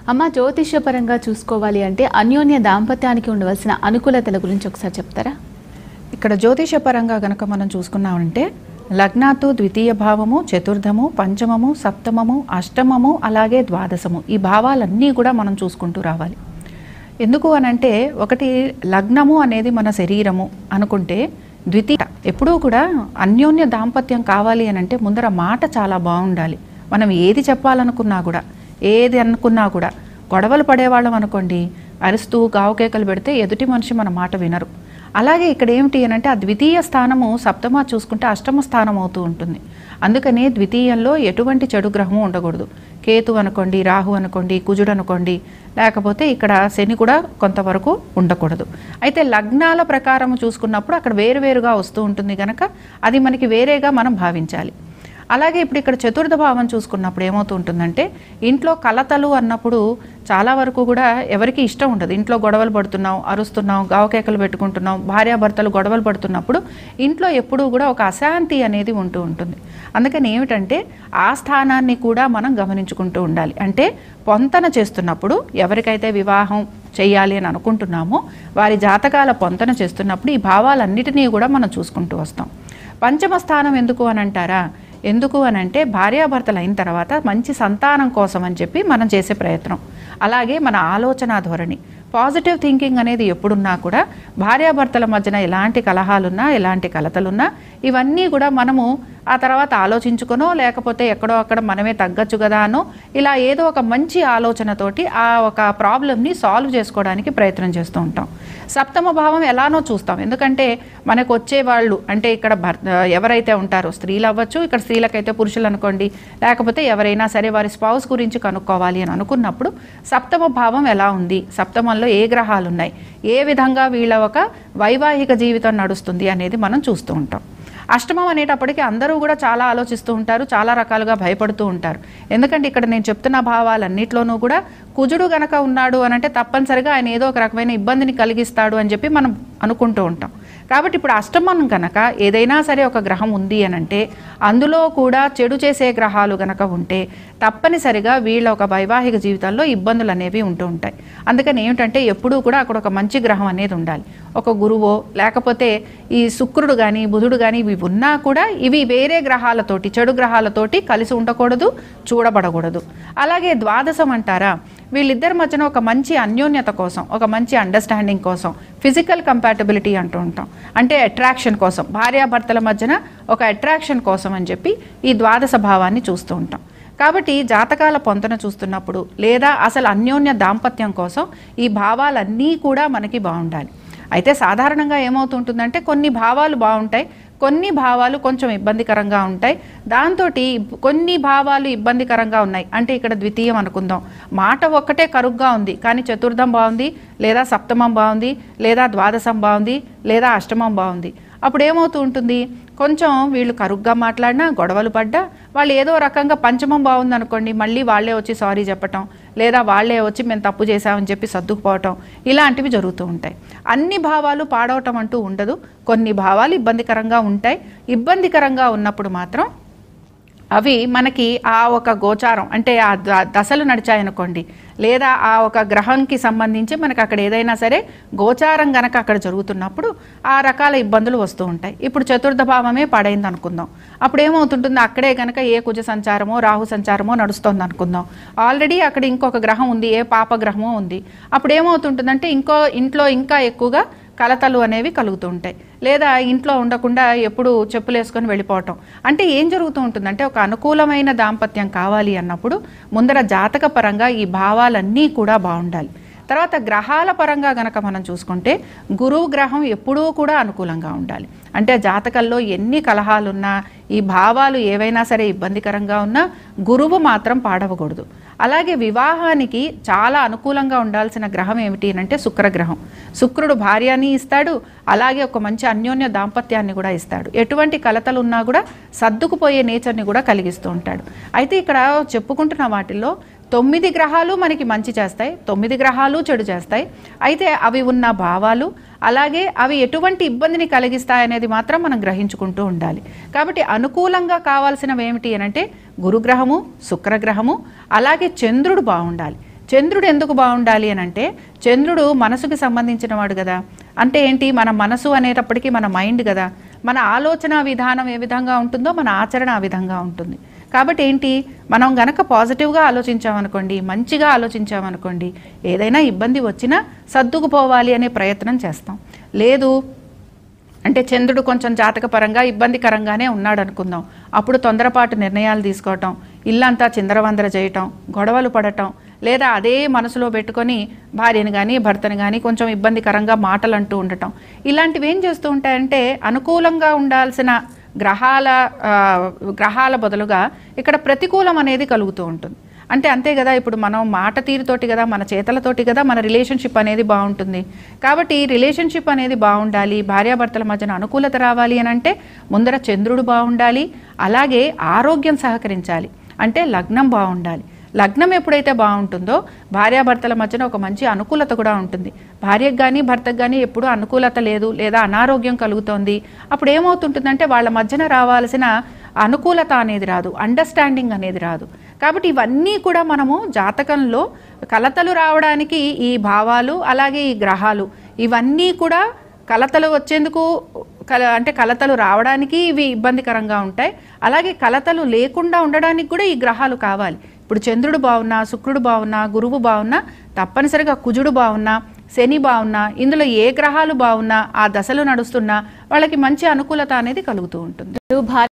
అమ్మ జ్యోతిష్యపరంగా చూసుకోవాలి అంటే అన్యోన్య దాంపత్యానికి ఉండవలసిన అనుకూలతల గురించి ఒకసారి చెప్తారా ఇక్కడ జ్యోతిష పరంగా గనక మనం చూసుకున్నామంటే లగ్నాతు ద్వితీయ భావము చతుర్థము పంచమము సప్తమము అష్టమము అలాగే ద్వాదశము ఈ భావాలన్నీ కూడా మనం చూసుకుంటూ రావాలి ఎందుకు అనంటే ఒకటి లగ్నము అనేది మన శరీరము అనుకుంటే ద్వితీయ ఎప్పుడూ కూడా అన్యోన్య దాంపత్యం కావాలి అని అంటే ముందర మాట చాలా బాగుండాలి మనం ఏది చెప్పాలనుకున్నా కూడా ఏది అనుకున్నా కూడా గొడవలు పడేవాళ్ళం అనుకోండి అరుస్తూ గావుకేకలు పెడితే ఎదుటి మనిషి మన మాట వినరు అలాగే ఇక్కడ ఏమిటి అని అంటే ఆ ద్వితీయ స్థానము సప్తమ చూసుకుంటే అష్టమ స్థానం అవుతూ ఉంటుంది అందుకనే ద్వితీయంలో ఎటువంటి చెడు గ్రహము ఉండకూడదు కేతు అనుకోండి రాహు అనుకోండి కుజుడు అనుకోండి లేకపోతే ఇక్కడ శని కూడా కొంతవరకు ఉండకూడదు అయితే లగ్నాల ప్రకారం చూసుకున్నప్పుడు అక్కడ వేరువేరుగా వస్తూ ఉంటుంది కనుక అది మనకి వేరేగా మనం భావించాలి అలాగే ఇప్పుడు ఇక్కడ చతుర్థ భావం చూసుకున్నప్పుడు ఏమవుతూ ఉంటుందంటే ఇంట్లో కలతలు అన్నప్పుడు చాలా వరకు కూడా ఎవరికి ఇష్టం ఉండదు ఇంట్లో గొడవలు పడుతున్నాం అరుస్తున్నాం గావకేకలు పెట్టుకుంటున్నాం భార్యాభర్తలు గొడవలు పడుతున్నప్పుడు ఇంట్లో ఎప్పుడూ కూడా ఒక అశాంతి అనేది ఉంటూ ఉంటుంది అందుకని ఏమిటంటే ఆ స్థానాన్ని కూడా మనం గమనించుకుంటూ ఉండాలి అంటే పొంతన చేస్తున్నప్పుడు ఎవరికైతే వివాహం చేయాలి అని అనుకుంటున్నామో వారి జాతకాల పొంతన చేస్తున్నప్పుడు ఈ భావాలన్నిటినీ కూడా మనం చూసుకుంటూ వస్తాం పంచమ స్థానం ఎందుకు అని అంటారా ఎందుకు అని అంటే భార్యాభర్తలు అయిన తర్వాత మంచి సంతానం కోసం అని చెప్పి మనం చేసే ప్రయత్నం అలాగే మన ఆలోచన ధోరణి పాజిటివ్ థింకింగ్ అనేది ఎప్పుడున్నా కూడా భార్యాభర్తల మధ్యన ఎలాంటి కలహాలున్నా ఎలాంటి కలతలున్నా ఇవన్నీ కూడా మనము ఆ తర్వాత ఆలోచించుకునో లేకపోతే ఎక్కడో అక్కడ మనమే తగ్గచ్చు కదా అనో ఇలా ఏదో ఒక మంచి ఆలోచనతోటి ఆ ఒక ప్రాబ్లమ్ని సాల్వ్ చేసుకోవడానికి ప్రయత్నం చేస్తూ ఉంటాం సప్తమ భావం ఎలానో చూస్తాం ఎందుకంటే మనకు వచ్చే వాళ్ళు అంటే ఇక్కడ భర్ ఎవరైతే ఉంటారో స్త్రీలు అవ్వచ్చు ఇక్కడ స్త్రీలకైతే పురుషులు అనుకోండి లేకపోతే ఎవరైనా సరే వారి స్పౌస్ గురించి కనుక్కోవాలి అని అనుకున్నప్పుడు సప్తమ భావం ఎలా ఉంది సప్తమంలో ఏ గ్రహాలు ఉన్నాయి ఏ విధంగా వీళ్ళ ఒక వైవాహిక జీవితం నడుస్తుంది అనేది మనం చూస్తూ ఉంటాం అష్టమం అనేటప్పటికీ అందరూ కూడా చాలా ఆలోచిస్తూ ఉంటారు చాలా రకాలుగా భయపడుతూ ఉంటారు ఎందుకంటే ఇక్కడ నేను చెప్తున్న భావాలన్నిట్లోనూ కూడా కుజుడు గనక ఉన్నాడు అని అంటే తప్పనిసరిగా ఆయన ఏదో ఒక రకమైన ఇబ్బందిని కలిగిస్తాడు అని చెప్పి మనం అనుకుంటూ ఉంటాం కాబట్టి ఇప్పుడు అష్టమం కనుక ఏదైనా సరే ఒక గ్రహం ఉంది అని అంటే అందులో కూడా చెడు చేసే గ్రహాలు గనక ఉంటే తప్పనిసరిగా వీళ్ళ ఒక వైవాహిక జీవితంలో ఇబ్బందులు అనేవి ఉంటూ ఉంటాయి అందుకని ఏమిటంటే ఎప్పుడూ కూడా అక్కడ ఒక మంచి గ్రహం అనేది ఉండాలి ఒక గురువో లేకపోతే ఈ శుక్రుడు కానీ బుధుడు కానీ ఇవి ఉన్నా కూడా ఇవి వేరే గ్రహాలతోటి చెడు గ్రహాలతోటి కలిసి ఉండకూడదు చూడబడకూడదు అలాగే ద్వాదశం అంటారా వీళ్ళిద్దరి మధ్యన ఒక మంచి అన్యోన్యత కోసం ఒక మంచి అండర్స్టాండింగ్ కోసం ఫిజికల్ కంపాటబిలిటీ అంటూ ఉంటాం అంటే అట్రాక్షన్ కోసం భార్యాభర్తల మధ్యన ఒక అట్రాక్షన్ కోసం అని చెప్పి ఈ ద్వాదశ భావాన్ని చూస్తూ ఉంటాం కాబట్టి జాతకాల పొంతన చూస్తున్నప్పుడు లేదా అసలు అన్యోన్య దాంపత్యం కోసం ఈ భావాలన్నీ కూడా మనకి బాగుండాలి అయితే సాధారణంగా ఏమవుతుంటుందంటే కొన్ని భావాలు బాగుంటాయి కొన్ని భావాలు కొంచెం ఇబ్బందికరంగా ఉంటాయి దాంతో కొన్ని భావాలు ఇబ్బందికరంగా ఉన్నాయి అంటే ఇక్కడ ద్వితీయం అనుకుందాం మాట ఒక్కటే కరుగ్గా ఉంది కానీ చతుర్థం బాగుంది లేదా సప్తమం బాగుంది లేదా ద్వాదశం బాగుంది లేదా అష్టమం బాగుంది అప్పుడు ఏమవుతూ ఉంటుంది కొంచెం వీళ్ళు కరుగ్గా మాట్లాడినా గొడవలు పడ్డా వాళ్ళు ఏదో రకంగా పంచమం బాగుంది అనుకోండి మళ్ళీ వాళ్ళే వచ్చి సారీ చెప్పటం లేదా వాళ్ళే వచ్చి మేము తప్పు చేశామని చెప్పి సర్దుకుపోవటం ఇలాంటివి జరుగుతూ ఉంటాయి అన్ని భావాలు పాడవటం అంటూ ఉండదు కొన్ని భావాలు ఇబ్బందికరంగా ఉంటాయి ఇబ్బందికరంగా ఉన్నప్పుడు మాత్రం అవి మనకి ఆ ఒక గోచారం అంటే ఆ ద- దశలు నడిచాయనుకోండి లేదా ఆ ఒక గ్రహంకి సంబంధించి మనకి అక్కడ ఏదైనా సరే గోచారం గనక అక్కడ జరుగుతున్నప్పుడు ఆ రకాల ఇబ్బందులు వస్తూ ఉంటాయి ఇప్పుడు చతుర్థ భావమే పడైంది అనుకుందాం అప్పుడు ఏమవుతుంటుంది అక్కడే గనక ఏ కుజ సంచారమో రాహు సంచారమో నడుస్తోంది అనుకుందాం ఆల్రెడీ అక్కడ ఇంకొక గ్రహం ఉంది ఏ పాప గ్రహమో ఉంది అప్పుడు ఏమవుతుంటుందంటే ఇంకో ఇంట్లో ఇంకా ఎక్కువగా కలతలు అనేవి కలుగుతూ ఉంటాయి లేదా ఇంట్లో ఉండకుండా ఎప్పుడు చెప్పులు వేసుకొని వెళ్ళిపోవటం అంటే ఏం జరుగుతూ ఉంటుందంటే ఒక అనుకూలమైన దాంపత్యం కావాలి అన్నప్పుడు ముందర జాతక పరంగా ఈ భావాలన్నీ కూడా బాగుండాలి తర్వాత గ్రహాల పరంగా గనక మనం చూసుకుంటే గురువు గ్రహం ఎప్పుడూ కూడా అనుకూలంగా ఉండాలి అంటే జాతకంలో ఎన్ని కలహాలున్నా ఈ భావాలు ఏవైనా సరే ఇబ్బందికరంగా ఉన్నా గురువు మాత్రం పాడవకూడదు అలాగే వివాహానికి చాలా అనుకూలంగా ఉండాల్సిన గ్రహం ఏమిటి అని అంటే శుక్రగ్రహం శుక్రుడు భార్యని ఇస్తాడు అలాగే ఒక మంచి అన్యోన్య దాంపత్యాన్ని కూడా ఇస్తాడు ఎటువంటి కలతలు ఉన్నా కూడా సర్దుకుపోయే నేచర్ని కూడా కలిగిస్తూ ఉంటాడు అయితే ఇక్కడ చెప్పుకుంటున్న వాటిల్లో తొమ్మిది గ్రహాలు మనకి మంచి చేస్తాయి తొమ్మిది గ్రహాలు చెడు చేస్తాయి అయితే అవి ఉన్న భావాలు అలాగే అవి ఎటువంటి ఇబ్బందిని కలిగిస్తాయనేది మాత్రం మనం గ్రహించుకుంటూ ఉండాలి కాబట్టి అనుకూలంగా కావాల్సినవి ఏమిటి అని అంటే గురుగ్రహము శుక్రగ్రహము అలాగే చంద్రుడు బాగుండాలి చంద్రుడు ఎందుకు బాగుండాలి అని అంటే చంద్రుడు మనసుకి సంబంధించిన వాడు కదా అంటే ఏంటి మన మనసు అనేటప్పటికీ మన మైండ్ కదా మన ఆలోచన విధానం ఏ విధంగా ఉంటుందో మన ఆచరణ ఆ విధంగా ఉంటుంది కాబట్టి ఏంటి మనం గనక పాజిటివ్గా ఆలోచించామనుకోండి మంచిగా ఆలోచించామనుకోండి ఏదైనా ఇబ్బంది వచ్చినా సర్దుకుపోవాలి అనే ప్రయత్నం చేస్తాం లేదు అంటే చంద్రుడు కొంచెం జాతకపరంగా ఇబ్బందికరంగానే ఉన్నాడు అనుకుందాం అప్పుడు తొందరపాటు నిర్ణయాలు తీసుకోవటం ఇల్లంతా చిందరవందర చేయటం గొడవలు పడటం లేదా అదే మనసులో పెట్టుకొని భార్యని కానీ భర్తని కానీ కొంచెం ఇబ్బందికరంగా మాటలు అంటూ ఉండటం ఇలాంటివి ఏం చేస్తూ ఉంటాయంటే అనుకూలంగా ఉండాల్సిన గ్రహాల ఆ, గ్రహాల బదులుగా ఇక్కడ ప్రతికూలం అనేది కలుగుతూ ఉంటుంది అంటే అంతే కదా ఇప్పుడు మనం మాట తీరుతోటి కదా మన చేతలతోటి కదా మన రిలేషన్షిప్ అనేది బాగుంటుంది కాబట్టి రిలేషన్షిప్ అనేది బాగుండాలి భార్యాభర్తల మధ్యన అనుకూలత రావాలి అని అంటే ముందర చంద్రుడు బాగుండాలి అలాగే ఆరోగ్యం సహకరించాలి అంటే లగ్నం బాగుండాలి లగ్నం ఎప్పుడైతే బాగుంటుందో భార్యాభర్తల మధ్యన ఒక మంచి అనుకూలత కూడా ఉంటుంది భార్యకు కానీ భర్తకు కానీ ఎప్పుడూ అనుకూలత లేదు లేదా అనారోగ్యం కలుగుతోంది అప్పుడు ఏమవుతుంటుందంటే వాళ్ళ మధ్యన రావాల్సిన అనుకూలత అనేది రాదు అండర్స్టాండింగ్ అనేది రాదు కాబట్టి ఇవన్నీ కూడా మనము జాతకంలో కలతలు రావడానికి ఈ భావాలు అలాగే ఈ గ్రహాలు ఇవన్నీ కూడా కలతలు వచ్చేందుకు కల అంటే కలతలు రావడానికి ఇవి ఇబ్బందికరంగా ఉంటాయి అలాగే కలతలు లేకుండా ఉండడానికి కూడా ఈ గ్రహాలు కావాలి ఇప్పుడు చంద్రుడు బాగున్నా శుక్రుడు బాగున్నా గురువు బాగున్నా తప్పనిసరిగా కుజుడు బాగున్నా శని బాగున్నా ఇందులో ఏ గ్రహాలు బాగున్నా ఆ దశలు నడుస్తున్నా వాళ్ళకి మంచి అనుకూలత అనేది కలుగుతూ ఉంటుంది భార్య